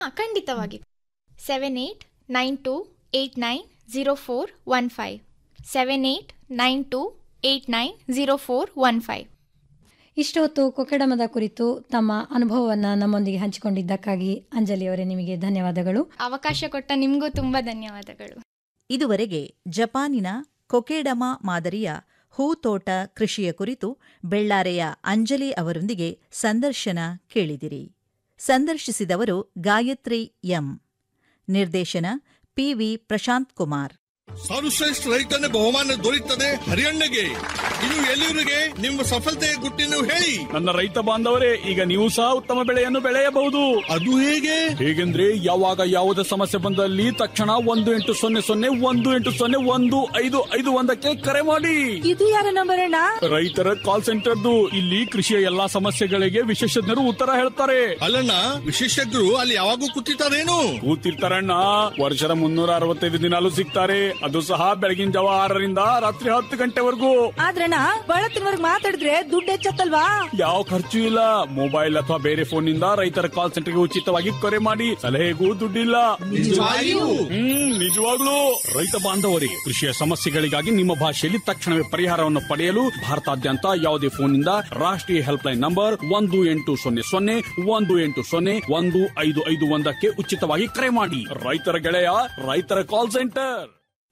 ಹಾಂ ಖಂಡಿತವಾಗಿ seven eight nine two eight nine zero four one five seven eight nine two eight nine zero four one five ಇಷ್ಟೊತ್ತು ಕೊಕೆಡಮದ ಕುರಿತು ತಮ್ಮ ಅನುಭವವನ್ನು ನಮ್ಮೊಂದಿಗೆ ಹಂಚಿಕೊಂಡಿದ್ದಕ್ಕಾಗಿ ಅಂಜಲಿ ಅವರೇ ನಿಮಗೆ ಧನ್ಯವಾದಗಳು ಅವಕಾಶ ಕೊಟ್ಟ ನಿಮಗೂ ತುಂಬ ಧನ್ಯವಾದಗಳು ಇದುವರೆಗೆ ಜಪಾನಿನ ಕೊಕೆಡಮ ಮಾದರಿಯ ಹೂತೋಟ ಕೃಷಿಯ ಕುರಿತು ಬೆಳ್ಳಾರೆಯ ಅಂಜಲಿ ಅವರೊಂದಿಗೆ ಸಂದರ್ಶನ ಕೇಳಿದಿರಿ ಸಂದರ್ಶಿಸಿದವರು ಗಾಯತ್ರಿ ಎಂ ನಿರ್ದೇಶನ ಪಿವಿ ಪ್ರಶಾಂತ್ ಕುಮಾರ್ ಸರ್ವಶ್ರೇಷ್ಠ ರೈತನ ಬಹುಮಾನ ದೊರೆಯುತ್ತದೆ ಹರಿಯಣ್ಣಗೆ ಇದು ಎಲ್ಲಿವರಿಗೆ ನಿಮ್ಮ ಸಫಲತೆಯ ಗುಟ್ಟಿನ ಹೇಳಿ ನನ್ನ ರೈತ ಬಾಂಧವರೇ ಈಗ ನೀವು ಸಹ ಉತ್ತಮ ಬೆಳೆಯನ್ನು ಬೆಳೆಯಬಹುದು ಅದು ಹೇಗೆ ಹೇಗೆಂದ್ರೆ ಯಾವಾಗ ಯಾವುದೇ ಸಮಸ್ಯೆ ಬಂದಲ್ಲಿ ತಕ್ಷಣ ಒಂದು ಎಂಟು ಸೊನ್ನೆ ಸೊನ್ನೆ ಒಂದು ಎಂಟು ಸೊನ್ನೆ ಒಂದು ಐದು ಐದು ಒಂದಕ್ಕೆ ಕರೆ ಮಾಡಿ ಇದು ಯಾರ ನಂಬರ್ ಅಣ್ಣ ರೈತರ ಕಾಲ್ ಸೆಂಟರ್ದು ಇಲ್ಲಿ ಕೃಷಿಯ ಎಲ್ಲಾ ಸಮಸ್ಯೆಗಳಿಗೆ ವಿಶೇಷಜ್ಞರು ಉತ್ತರ ಹೇಳ್ತಾರೆ ಅಲ್ಲಣ್ಣ ವಿಶೇಷಜ್ಞರು ಅಲ್ಲಿ ಯಾವಾಗೂ ಕೂತಿರ್ತಾರೇನು ಕೂತಿರ್ತಾರಣ್ಣ ವರ್ಷದ ಮುನ್ನೂರ ಅರವತ್ತೈದು ದಿನಾಲು ಸಿಗ್ತಾರೆ ಅದು ಸಹ ಬೆಳಗಿನ ಜಾವ ಆರರಿಂದ ರಾತ್ರಿ ಹತ್ತು ಗಂಟೆವರೆಗೂ ಆದ್ರಣ್ಣ ಬಳತ್ತಿನವರ್ಗ್ ಮಾತಾಡಿದ್ರೆ ದುಡ್ಡು ಹೆಚ್ಚತ್ತಲ್ವಾ ಯಾವ ಖರ್ಚು ಇಲ್ಲ ಮೊಬೈಲ್ ಅಥವಾ ಬೇರೆ ಫೋನ್ ನಿಂದ ರೈತರ ಕಾಲ್ ಸೆಂಟರ್ಗೆ ಉಚಿತವಾಗಿ ಕರೆ ಮಾಡಿ ಸಲಹೆಗೂ ದುಡ್ಡಿಲ್ಲ ನಿಜವಾಗಿಯೂ? ಹ್ಮ್ ನಿಜವಾಗ್ಲೂ ರೈತ ಬಾಂಧವರಿಗೆ ಕೃಷಿಯ ಸಮಸ್ಯೆಗಳಿಗಾಗಿ ನಿಮ್ಮ ಭಾಷೆಯಲ್ಲಿ ತಕ್ಷಣವೇ ಪರಿಹಾರವನ್ನು ಪಡೆಯಲು ಭಾರತಾದ್ಯಂತ ಯಾವುದೇ ಫೋನ್ನಿಂದ ರಾಷ್ಟ್ರೀಯ ಹೆಲ್ಪ್ ಲೈನ್ ನಂಬರ್ ಒಂದು ಎಂಟು ಸೊನ್ನೆ ಸೊನ್ನೆ ಒಂದು ಎಂಟು ಸೊನ್ನೆ ಒಂದು ಐದು ಐದು ಒಂದಕ್ಕೆ ಉಚಿತವಾಗಿ ಕರೆ ಮಾಡಿ ರೈತರ ಗೆಳೆಯ ರೈತರ ಕಾಲ್ ಸೆಂಟರ್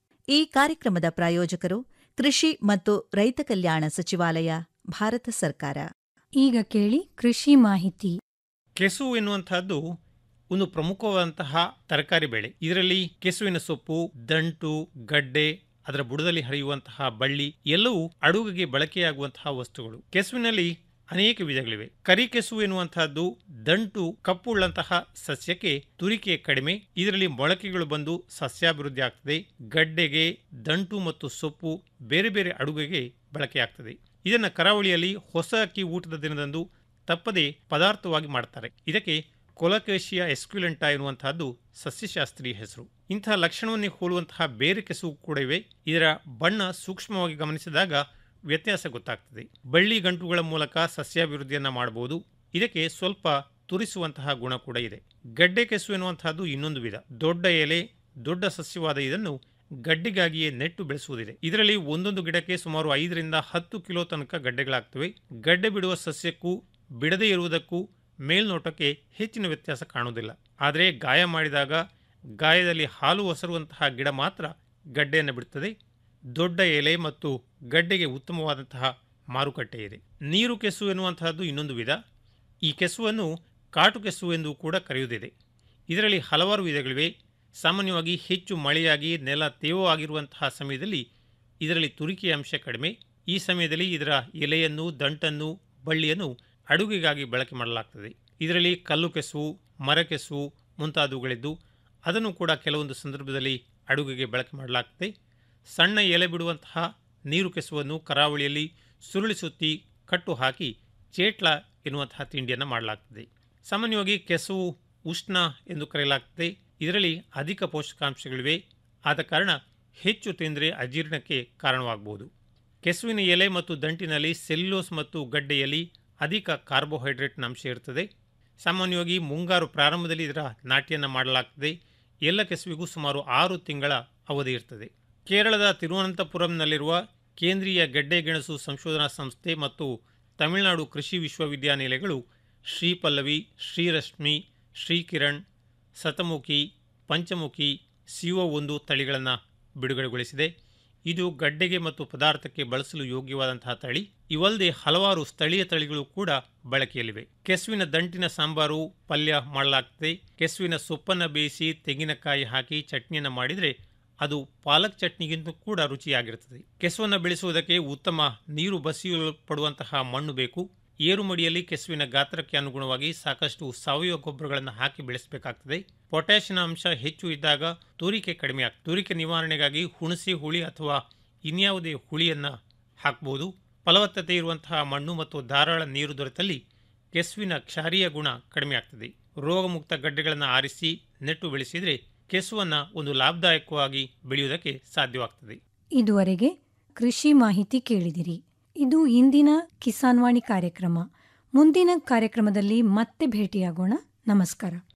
ಈ ಕಾರ್ಯಕ್ರಮದ ಪ್ರಾಯೋಜಕರು ಕೃಷಿ ಮತ್ತು ರೈತ ಕಲ್ಯಾಣ ಸಚಿವಾಲಯ ಭಾರತ ಸರ್ಕಾರ ಈಗ ಕೇಳಿ ಕೃಷಿ ಮಾಹಿತಿ ಕೆಸು ಎನ್ನುವಂತಹದ್ದು ಒಂದು ಪ್ರಮುಖವಾದಂತಹ ತರಕಾರಿ ಬೆಳೆ ಇದರಲ್ಲಿ ಕೆಸುವಿನ ಸೊಪ್ಪು ದಂಟು ಗಡ್ಡೆ ಅದರ ಬುಡದಲ್ಲಿ ಹರಿಯುವಂತಹ ಬಳ್ಳಿ ಎಲ್ಲವೂ ಅಡುಗೆಗೆ ಬಳಕೆಯಾಗುವಂತಹ ವಸ್ತುಗಳು ಕೆಸುವಿನಲ್ಲಿ ಅನೇಕ ವಿಧಗಳಿವೆ ಕರಿ ಕೆಸು ಎನ್ನುವಂತಹದ್ದು ದಂಟು ಕಪ್ಪುಳ್ಳಂತಹ ಸಸ್ಯಕ್ಕೆ ತುರಿಕೆ ಕಡಿಮೆ ಇದರಲ್ಲಿ ಮೊಳಕೆಗಳು ಬಂದು ಸಸ್ಯಾಭಿವೃದ್ಧಿ ಆಗ್ತದೆ ಗಡ್ಡೆಗೆ ದಂಟು ಮತ್ತು ಸೊಪ್ಪು ಬೇರೆ ಬೇರೆ ಅಡುಗೆಗೆ ಬಳಕೆಯಾಗ್ತದೆ ಇದನ್ನ ಕರಾವಳಿಯಲ್ಲಿ ಹೊಸ ಅಕ್ಕಿ ಊಟದ ದಿನದಂದು ತಪ್ಪದೆ ಪದಾರ್ಥವಾಗಿ ಮಾಡ್ತಾರೆ ಇದಕ್ಕೆ ಕೊಲಕೇಶಿಯ ಎಸ್ಕ್ಯುಲೆಂಟಾ ಎನ್ನುವಂತಹದ್ದು ಸಸ್ಯಶಾಸ್ತ್ರೀಯ ಹೆಸರು ಇಂತಹ ಲಕ್ಷಣವನ್ನೇ ಹೋಲುವಂತಹ ಬೇರೆ ಕೆಸುವು ಕೂಡ ಇವೆ ಇದರ ಬಣ್ಣ ಸೂಕ್ಷ್ಮವಾಗಿ ಗಮನಿಸಿದಾಗ ವ್ಯತ್ಯಾಸ ಗೊತ್ತಾಗ್ತದೆ ಬಳ್ಳಿ ಗಂಟುಗಳ ಮೂಲಕ ಸಸ್ಯಾಭಿವೃದ್ಧಿಯನ್ನ ಮಾಡಬಹುದು ಇದಕ್ಕೆ ಸ್ವಲ್ಪ ತುರಿಸುವಂತಹ ಗುಣ ಕೂಡ ಇದೆ ಗಡ್ಡೆ ಕೆಸು ಎನ್ನುವಂತಹದ್ದು ಇನ್ನೊಂದು ವಿಧ ದೊಡ್ಡ ಎಲೆ ದೊಡ್ಡ ಸಸ್ಯವಾದ ಇದನ್ನು ಗಡ್ಡೆಗಾಗಿಯೇ ನೆಟ್ಟು ಬೆಳೆಸುವುದಿದೆ ಇದರಲ್ಲಿ ಒಂದೊಂದು ಗಿಡಕ್ಕೆ ಸುಮಾರು ಐದರಿಂದ ಹತ್ತು ಕಿಲೋ ತನಕ ಗಡ್ಡೆಗಳಾಗ್ತವೆ ಗಡ್ಡೆ ಬಿಡುವ ಸಸ್ಯಕ್ಕೂ ಬಿಡದೇ ಇರುವುದಕ್ಕೂ ಮೇಲ್ನೋಟಕ್ಕೆ ಹೆಚ್ಚಿನ ವ್ಯತ್ಯಾಸ ಕಾಣುವುದಿಲ್ಲ ಆದರೆ ಗಾಯ ಮಾಡಿದಾಗ ಗಾಯದಲ್ಲಿ ಹಾಲು ಒಸರುವಂತಹ ಗಿಡ ಮಾತ್ರ ಗಡ್ಡೆಯನ್ನು ಬಿಡುತ್ತದೆ ದೊಡ್ಡ ಎಲೆ ಮತ್ತು ಗಡ್ಡೆಗೆ ಉತ್ತಮವಾದಂತಹ ಮಾರುಕಟ್ಟೆ ಇದೆ ನೀರು ಕೆಸು ಎನ್ನುವಂತಹದ್ದು ಇನ್ನೊಂದು ವಿಧ ಈ ಕೆಸುವನ್ನು ಕಾಟು ಕೆಸು ಎಂದು ಕೂಡ ಕರೆಯುವುದಿದೆ ಇದರಲ್ಲಿ ಹಲವಾರು ವಿಧಗಳಿವೆ ಸಾಮಾನ್ಯವಾಗಿ ಹೆಚ್ಚು ಮಳೆಯಾಗಿ ನೆಲ ತೇವವಾಗಿರುವಂತಹ ಸಮಯದಲ್ಲಿ ಇದರಲ್ಲಿ ತುರಿಕೆಯ ಅಂಶ ಕಡಿಮೆ ಈ ಸಮಯದಲ್ಲಿ ಇದರ ಎಲೆಯನ್ನು ದಂಟನ್ನು ಬಳ್ಳಿಯನ್ನು ಅಡುಗೆಗಾಗಿ ಬಳಕೆ ಮಾಡಲಾಗ್ತದೆ ಇದರಲ್ಲಿ ಕಲ್ಲು ಕೆಸುವು ಮರ ಕೆಸುವು ಮುಂತಾದವುಗಳಿದ್ದು ಅದನ್ನು ಕೂಡ ಕೆಲವೊಂದು ಸಂದರ್ಭದಲ್ಲಿ ಅಡುಗೆಗೆ ಬಳಕೆ ಮಾಡಲಾಗ್ತದೆ ಸಣ್ಣ ಎಲೆ ಬಿಡುವಂತಹ ನೀರು ಕೆಸುವನ್ನು ಕರಾವಳಿಯಲ್ಲಿ ಸುರುಳಿ ಸುತ್ತಿ ಕಟ್ಟು ಹಾಕಿ ಚೇಟ್ಲ ಎನ್ನುವಂತಹ ತಿಂಡಿಯನ್ನು ಮಾಡಲಾಗ್ತದೆ ಸಾಮಾನ್ಯವಾಗಿ ಕೆಸುವು ಉಷ್ಣ ಎಂದು ಕರೆಯಲಾಗ್ತದೆ ಇದರಲ್ಲಿ ಅಧಿಕ ಪೋಷಕಾಂಶಗಳಿವೆ ಆದ ಕಾರಣ ಹೆಚ್ಚು ತಿಂದರೆ ಅಜೀರ್ಣಕ್ಕೆ ಕಾರಣವಾಗಬಹುದು ಕೆಸುವಿನ ಎಲೆ ಮತ್ತು ದಂಟಿನಲ್ಲಿ ಸೆಲ್ಯುಲೋಸ್ ಮತ್ತು ಗಡ್ಡೆಯಲ್ಲಿ ಅಧಿಕ ಕಾರ್ಬೋಹೈಡ್ರೇಟ್ನ ಅಂಶ ಇರುತ್ತದೆ ಸಾಮಾನ್ಯವಾಗಿ ಮುಂಗಾರು ಪ್ರಾರಂಭದಲ್ಲಿ ಇದರ ನಾಟಿಯನ್ನು ಮಾಡಲಾಗ್ತದೆ ಎಲ್ಲ ಕೆಸುವಿಗೂ ಸುಮಾರು ಆರು ತಿಂಗಳ ಅವಧಿ ಇರ್ತದೆ ಕೇರಳದ ತಿರುವನಂತಪುರಂನಲ್ಲಿರುವ ಕೇಂದ್ರೀಯ ಗೆಡ್ಡೆಗೆಣಸು ಸಂಶೋಧನಾ ಸಂಸ್ಥೆ ಮತ್ತು ತಮಿಳುನಾಡು ಕೃಷಿ ವಿಶ್ವವಿದ್ಯಾನಿಲಯಗಳು ಶ್ರೀಪಲ್ಲವಿ ಶ್ರೀರಶ್ಮಿ ಶ್ರೀಕಿರಣ್ ಸತಮುಖಿ ಪಂಚಮುಖಿ ಸಿಒ ಒಂದು ತಳಿಗಳನ್ನು ಬಿಡುಗಡೆಗೊಳಿಸಿದೆ ಇದು ಗಡ್ಡೆಗೆ ಮತ್ತು ಪದಾರ್ಥಕ್ಕೆ ಬಳಸಲು ಯೋಗ್ಯವಾದಂತಹ ತಳಿ ಇವಲ್ಲದೆ ಹಲವಾರು ಸ್ಥಳೀಯ ತಳಿಗಳು ಕೂಡ ಬಳಕೆಯಲ್ಲಿವೆ ಕೆಸುವಿನ ದಂಟಿನ ಸಾಂಬಾರು ಪಲ್ಯ ಮಾಡಲಾಗ್ತದೆ ಕೆಸುವಿನ ಸೊಪ್ಪನ್ನು ಬೇಯಿಸಿ ತೆಂಗಿನಕಾಯಿ ಹಾಕಿ ಚಟ್ನಿಯನ್ನು ಮಾಡಿದರೆ ಅದು ಪಾಲಕ್ ಚಟ್ನಿಗಿಂತ ಕೂಡ ರುಚಿಯಾಗಿರುತ್ತದೆ ಕೆಸುವನ್ನು ಬೆಳೆಸುವುದಕ್ಕೆ ಉತ್ತಮ ನೀರು ಬಸಿಯಲ್ಪಡುವಂತಹ ಮಣ್ಣು ಬೇಕು ಏರುಮಡಿಯಲ್ಲಿ ಕೆಸುವಿನ ಗಾತ್ರಕ್ಕೆ ಅನುಗುಣವಾಗಿ ಸಾಕಷ್ಟು ಸಾವಯವ ಗೊಬ್ಬರಗಳನ್ನು ಹಾಕಿ ಬೆಳೆಸಬೇಕಾಗ್ತದೆ ಪೊಟ್ಯಾಷಿಯಂ ಅಂಶ ಹೆಚ್ಚು ಇದ್ದಾಗ ತೂರಿಕೆ ಕಡಿಮೆ ಆಗ್ತದೆ ತೂರಿಕೆ ನಿವಾರಣೆಗಾಗಿ ಹುಣಸೆ ಹುಳಿ ಅಥವಾ ಇನ್ಯಾವುದೇ ಹುಳಿಯನ್ನು ಹಾಕಬಹುದು ಫಲವತ್ತತೆ ಇರುವಂತಹ ಮಣ್ಣು ಮತ್ತು ಧಾರಾಳ ನೀರು ದೊರೆತಲ್ಲಿ ಕೆಸುವಿನ ಕ್ಷಾರೀಯ ಗುಣ ಕಡಿಮೆ ಆಗ್ತದೆ ರೋಗಮುಕ್ತ ಗಡ್ಡೆಗಳನ್ನು ಆರಿಸಿ ನೆಟ್ಟು ಬೆಳೆಸಿದರೆ ಕೆಸುವನ್ನು ಒಂದು ಲಾಭದಾಯಕವಾಗಿ ಬೆಳೆಯುವುದಕ್ಕೆ ಸಾಧ್ಯವಾಗ್ತದೆ ಇದುವರೆಗೆ ಕೃಷಿ ಮಾಹಿತಿ ಕೇಳಿದಿರಿ ಇದು ಇಂದಿನ ಕಿಸಾನ್ವಾಣಿ ಕಾರ್ಯಕ್ರಮ ಮುಂದಿನ ಕಾರ್ಯಕ್ರಮದಲ್ಲಿ ಮತ್ತೆ ಭೇಟಿಯಾಗೋಣ ನಮಸ್ಕಾರ